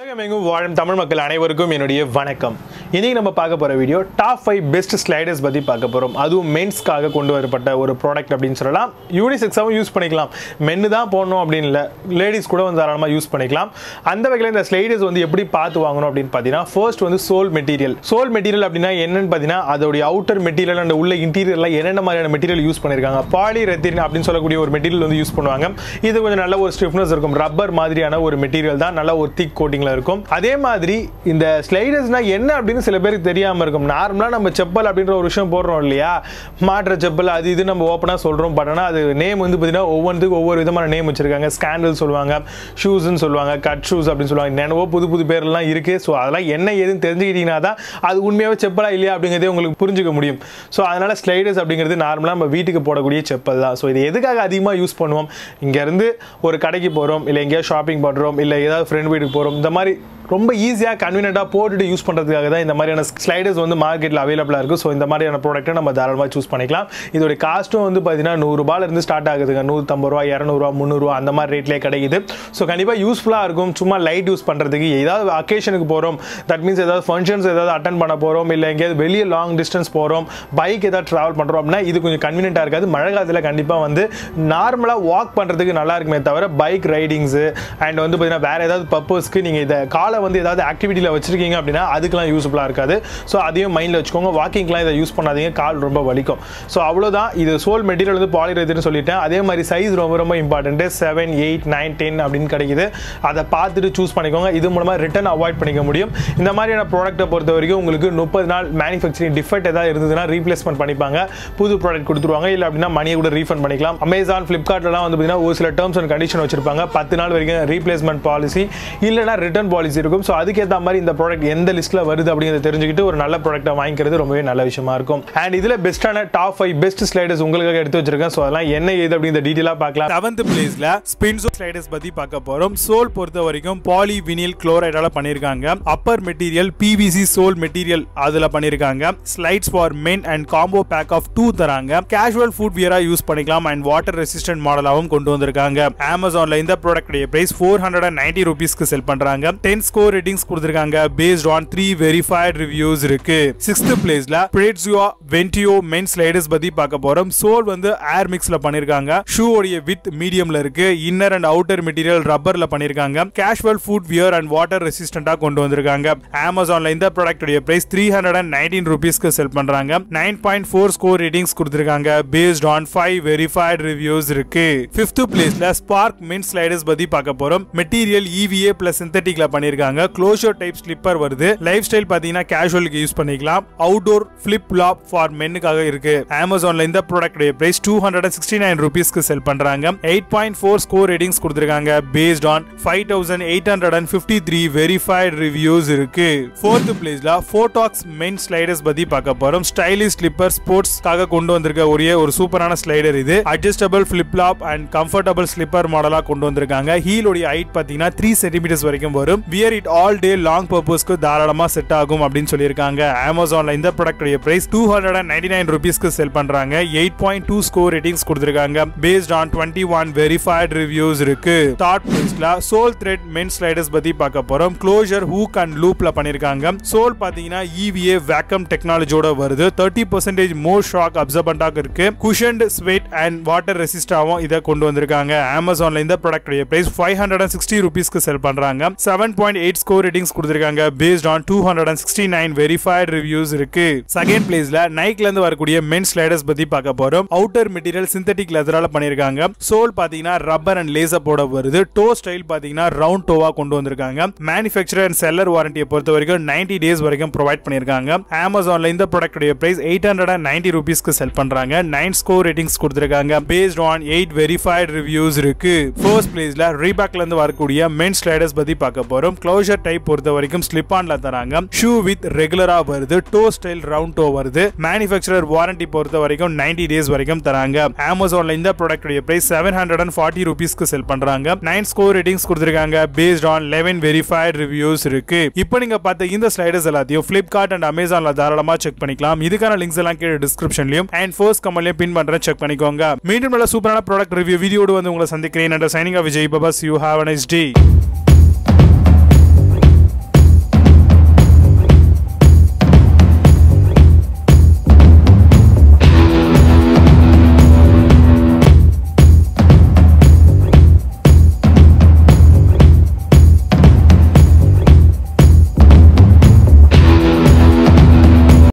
உலகம் எங்கும் வாழும் தமிழ் மக்கள் அனைவருக்கும் என்னுடைய வணக்கம் இன்னைக்கு நம்ம பார்க்க போற video top five best sliders பத்தி பார்க்க போறோம் அதுவும் மென்ஸ்க்காக கொண்டு வரப்பட்ட ஒரு ப்ராடக்ட் அப்படின்னு சொல்லலாம் யூனிசெக்ஸாகவும் யூஸ் பண்ணிக்கலாம் மென்னு தான் போடணும் அப்படின்னு இல்லை லேடிஸ் கூட வந்து தாராளமாக யூஸ் பண்ணிக்கலாம் அந்த வகையில் இந்த ஸ்லைடர்ஸ் வந்து எப்படி பார்த்து வாங்கணும் அப்படின்னு பார்த்தீங்கன்னா ஃபர்ஸ்ட் வந்து சோல் மெட்டீரியல் சோல் மெட்டீரியல் அப்படின்னா என்னன்னு பார்த்தீங்கன்னா அதோடைய அவுட்டர் மெட்டீரியல் அந்த உள்ள இன்டீரியர்லாம் என்னென்ன மாதிரியான மெட்டீரியல் யூஸ் பண்ணியிருக்காங்க பாலி ரெத்தின் அப்படின்னு சொல்லக்கூடிய ஒரு மெட்டீரியல் வந்து யூஸ் பண்ணுவாங்க இது கொஞ்சம் நல்ல ஒரு ஸ்டிஃப்னஸ் இருக்கும் ரப்பர் மாதிரியான ஒரு மெட்டீரியல் தான் நல்ல ஒரு திக் கோட்டிங்ல இருக்கும் அதே மாதிரி இந்த ஸ்லைடர்ஸ்னா என்ன அப்படின்னு சில பேருக்கு தெரியாம இருக்கும் நார்மலா நம்ம செப்பல் அப்படின்ற ஒரு விஷயம் போடுறோம் இல்லையா மாற்ற செப்பல் அது இது நம்ம ஓப்பனா சொல்றோம் பட் ஆனால் அது நேம் வந்து பார்த்தீங்கன்னா ஒவ்வொன்றுக்கும் ஒவ்வொரு விதமான நேம் வச்சிருக்காங்க ஸ்கேண்டல் சொல்லுவாங்க ஷூஸ்ன்னு சொல்லுவாங்க கட் ஷூஸ் அப்படின்னு சொல்லுவாங்க என்னவோ புது புது பேர்லாம் இருக்கு ஸோ அதெல்லாம் என்ன ஏதுன்னு தெரிஞ்சுக்கிட்டீங்கன்னா தான் அது உண்மையாவே செப்பலா இல்லையா அப்படிங்கிறதே உங்களுக்கு புரிஞ்சுக்க முடியும் ஸோ அதனால ஸ்லைடர்ஸ் அப்படிங்கிறது நார்மலாக நம்ம வீட்டுக்கு போடக்கூடிய செப்பல் தான் ஸோ இது எதுக்காக அதிகமாக யூஸ் பண்ணுவோம் இங்கேருந்து ஒரு கடைக்கு போகிறோம் இல்லை எங்கேயாவது ஷாப்பிங் பண்ணுறோம் இல்லை ஏதாவது ஃப்ரெண்ட் வீட்டுக்கு போகிறோம் இந்த மாதிரி ரொம்ப ஈஸியாக கன்வீனியண்ட்டாக போட்டுட்டு யூஸ் பண்ணுறதுக்காக தான் இந்த மாதிரியான ஸ்லைடர்ஸ் வந்து மார்க்கெட்டில் அவைலபிளாக இருக்குது ஸோ இந்த மாதிரியான ப்ராடக்ட்டை நம்ம தாராளமாக சூஸ் பண்ணிக்கலாம் இதோட காஸ்ட்டும் வந்து பார்த்தீங்கன்னா நூறுரூபாலேருந்து ஸ்டார்ட் ஆகுதுங்க நூற்றம்பது ரூபா இரநூறுவா முந்நூறுரூவா அந்த மாதிரி ரேட்லேயே கிடைக்குது ஸோ கண்டிப்பாக யூஸ்ஃபுல்லாக இருக்கும் சும்மா லைட் யூஸ் பண்ணுறதுக்கு ஏதாவது அக்கேஷனுக்கு போகிறோம் தட் மீன்ஸ் ஏதாவது ஃபங்க்ஷன்ஸ் ஏதாவது அட்டன் பண்ண போகிறோம் இல்லை எங்கேயாவது வெளியே லாங் டிஸ்டன்ஸ் போகிறோம் பைக் ஏதாவது ட்ராவல் பண்ணுறோம் அப்படின்னா இது கொஞ்சம் கன்வீனியண்ட்டாக இருக்காது மழை காலத்தில் கண்டிப்பாக வந்து நார்மலாக வாக் பண்ணுறதுக்கு நல்லா இருக்குமே தவிர பைக் ரைடிங்ஸு அண்ட் வந்து பார்த்தீங்கன்னா வேறு ஏதாவது பர்பஸ்க்கு நீங்கள் இதை காலை வந்து ஏதாவது ஆக்டிவிட்டியில் வச்சிருக்கீங்க அப்படின்னா அதுக்கெல்லாம் யூஸ்ஃபுல்லாக இருக்காது ஸோ அதையும் மைண்டில் வச்சுக்கோங்க வாக்கிங்லாம் இதை யூஸ் பண்ணாதீங்க கால் ரொம்ப வலிக்கும் ஸோ அவ்வளோதான் இது சோல் மெட்டீரியல் வந்து பாலிரேதுன்னு சொல்லிட்டேன் அதே மாதிரி சைஸ் ரொம்ப ரொம்ப important seven eight nine ten அப்படின்னு கிடைக்குது அதை பார்த்துட்டு சூஸ் பண்ணிக்கோங்க இது மூலமாக ரிட்டர்ன் அவாய்ட் பண்ணிக்க முடியும் இந்த மாதிரியான ப்ராடக்ட்டை பொறுத்த வரைக்கும் உங்களுக்கு முப்பது நாள் மேனுஃபேக்சரிங் டிஃபெக்ட் ஏதாவது இருந்ததுன்னா ரீப்ளேஸ்மெண்ட் பண்ணிப்பாங்க புது ப்ராடக்ட் கொடுத்துருவாங்க இல்லை அப்படின்னா மணியை கூட ரீஃபண்ட் பண்ணிக்கலாம் அமேசான் ஃப்ளிப்கார்ட்லாம் வந்து பார்த்தீங்கன்னா ஒரு சில டேர்ம்ஸ் அண்ட் கண்டிஷன் வச்சிருப்பாங்க பத்து நாள் வரைக்கும் ரீப்ளேஸ்மெண்ட் பாலிசி இல்லைனா ரிட்டர்ன் பாலிசி இருக்கும் ஸோ அதுக்கேற்ற மாதிரி இந்த ப்ராடக்ட் எந்த லிஸ்ட்டில் வருது அப்படிங்கிறத தெரிஞ்சுக்கிட்டு ஒரு நல்ல ப்ராடக்ட்டை வாங்கிக்கிறது ரொம்பவே நல்ல விஷயமா இருக்கும் அண்ட் இதில் பெஸ்ட்டான டாப் ஃபைவ் பெஸ்ட் ஸ்லைடர்ஸ் உங்களுக்காக எடுத்து வச்சிருக்கேன் ஸோ அதெல்லாம் என்ன ஏது அப்படிங்கிற டீட்டெயிலாக பார்க்கலாம் செவன்த் பிளேஸ்ல ஸ்பின்சோ ஸ்லைடர்ஸ் பத்தி பார்க்க போறோம் சோல் பொறுத்த வரைக்கும் பாலி வினில் குளோரைடால பண்ணிருக்காங்க upper material PVC sole material அதுல பண்ணிருக்காங்க slides for men and combo pack of two தராங்க கேஷுவல் ஃபுட் வியரா யூஸ் பண்ணிக்கலாம் அண்ட் வாட்டர் ரெசிஸ்டன்ட் மாடலாவும் கொண்டு வந்திருக்காங்க அமேசான்ல இந்த product price four hundred and ninety ருபீஸ்க்கு செல் பண்றாங்க டென் ஸ்கோர் ரேட்டிங்ஸ் கொடுத்திருக்காங்க based on three verified reviews இருக்கு சிக்ஸ்த் பிளேஸ்ல பிரெட்ஸியோ வென்டியோ மென் ஸ்லைடர்ஸ் பத்தி பார்க்க போறோம் சோல் வந்து ஏர் மிக்ஸ்ல பண்ணிருக்காங்க ஷூ உடைய வித் மீடியம்ல இருக்கு இன்னர் அண்ட் அவுட்டர் மெட்டீரியல் ரப்பர்ல பண்ணிருக்காங்க casual foot wear and water ரெசிஸ்டண்டா கொண்டு வந்திருக்காங்க அமேசான்ல இந்த ப்ராடக்ட் உடைய price three hundred and nineteen ருபீஸ்க்கு செல் பண்றாங்க nine point four score ratings கொடுத்திருக்காங்க based on five verified reviews இருக்கு ஃபிஃப்த் பிளேஸ்ல ஸ்பார்க் மின் ஸ்லைடர்ஸ் பத்தி பார்க்க போறோம் மெட்டீரியல் இவிஏ பிளஸ் சிந்தட்டிக்ல பண்ணிருக்காங்க க்ளோஷர் டைப் ஸ்லிப்பர் வருது லைஃப் ஸ்டைல் பாத்தீங்கன்னா கேஷுவலுக்கு யூஸ் பண்ணிக்கலாம் அவுட்டோர் ஃபிளிப் லாப் ஃபார் மென்னுக்காக இருக்கு அமேசான்ல இந்த product price two hundred and sixty nine ருபீஸ்க்கு செல் பண்றாங்க eight point four score ratings கொடுத்திருக்காங்க based on five thousand eight hundred and fifty three verified reviews இருக்கு ஃபோர்த் பிளேஸ்ல ஃபோட்டாக்ஸ் மென் ஸ்லைடர்ஸ் பத்தி பார்க்க போறோம் ஸ்டைலிஷ் ஸ்லிப்பர் ஸ்போர்ட்ஸ்க்காக கொண்டு வந்திருக்க ஒரே ஒரு சூப்பரான ஸ்லைடர் இது adjustable flip flop and comfortable slipper மாடலா கொண்டு வந்திருக்காங்க ஹீலோடைய ஹைட் பாத்தீங்கன்னா த்ரீ சென்டிமீட்டர்ஸ் வரைக்கும் வரும் wear it all day long பர்பஸ்க்கு தாராளமா செட் ஆகும் அப்படின்னு சொல்லியிருக்காங்க அமேசான்ல இந்த product price two hundred and ninety nine ருபீஸ்க்கு செல் பண்றாங்க eight point two score ratings கொடுத்திருக்காங்க based on twenty one verified reviews இருக்கு டாட் பிளேஸ்ல சோல் த்ரெட் மென் ஸ்லைடர்ஸ் பத்தி பார்க்க போறோம் க்ளோஷர் ஹூக் அண்ட் லூப்ல பண்ணிருக்காங்க சோல் பாத்தீங்கன்னா இவிஏ வேக்கம் டெக்னாலஜியோட வருது தேர்ட்டி பர்சன்டேஜ் மோர் ஷாக் அப்சர்பண்டாக இருக்கு குஷன்ட் ஸ்வெட் அண்ட் வாட்டர் ரெசிஸ்டாவும் இதை கொண்டு வந்திருக்காங்க அமேசான்ல இந்த product price five hundred and sixty ருபீஸ்க்கு செல் பண்றாங்க seven point eight score ratings கொடுத்திருக்காங்க based on two hundred and sixty nine verified reviews இருக்கு செகண்ட் பிளேஸ்ல நைக்ல இருந்து வரக்கூடிய மென் ஸ்லைடர்ஸ் பத்தி பார்க்க போறோம் அவுட்டர் மெட்டீரியல் சிந்தட்டிக் லெதரால பண்ணிருக்காங்க சோல் பாத்தீங்கன்னா ரப்பர் அண்ட் லேசர் போட வருது டோ ஸ்டைல் பாத்தீங்கன்னா ரவுண்ட் டோவா கொண்டு வந்திருக்காங்க மேனுஃபேக்சரர் அண்ட் செல்லர் வாரண்டியை பொறுத்த வரைக்கும் நைன்டி டேஸ் வரைக்கும் ப்ரொவைட் பண்ணிருக்காங்க அமேசான்ல இந்த product price eight hundred and ninety ருபீஸ்க்கு செல் பண்றாங்க நைன் ஸ்கோர் ரேட்டிங்ஸ் கொடுத்திருக்காங்க based on eight verified reviews இருக்கு ஃபர்ஸ்ட் பிளேஸ்ல ரீபேக்ல இருந்து வரக்கூடிய மென் ஸ்லைடர்ஸ் பத்தி பார்க்க போறோம் க்ளோஷர் டைப் பொறுத்த வரைக்கும் ஸ்லிப் ஆன்ல தராங்க ஷூ வித் ரெகுலரா வருது டோ ஸ்டைல் ரவுண்ட் டோ வருது மேனுஃபேக்சரர் வாரண்டி பொறுத்த வரைக்கும் நைன்டி டேஸ் வரைக்கும் தராங்க அமேசான்ல இந்த product price seven hundred and forty ருபீஸ்க்கு செல் பண்றாங்க நைன் ஸ்கோர் ரேட்டிங்ஸ் கொடுத்திருக்காங்க based on eleven verified reviews இருக்கு இப்போ நீங்க பார்த்த இந்த ஸ்லைடர்ஸ் எல்லாத்தையும் பிளிப்கார்ட் அண்ட் அமேசான்ல தாராளமா செக் பண்ணிக்கலாம் இதுக்கான லிங்க்ஸ் எல்லாம் கீழே டிஸ்கிரிப்ஷன்லயும் அண்ட் ஃபர்ஸ்ட் கமெண்ட்லயும் பின் பண்றேன் செக் பண்ணிக்கோங்க மீண்டும் நல்ல சூப்பரான ப்ராடக்ட் ரிவ்யூ வீடியோடு வந்து உங்களை சந்திக்கிறேன் என்ற சைனிங் விஜய் பபாஸ் யூ ஹாவ் நைஸ் டே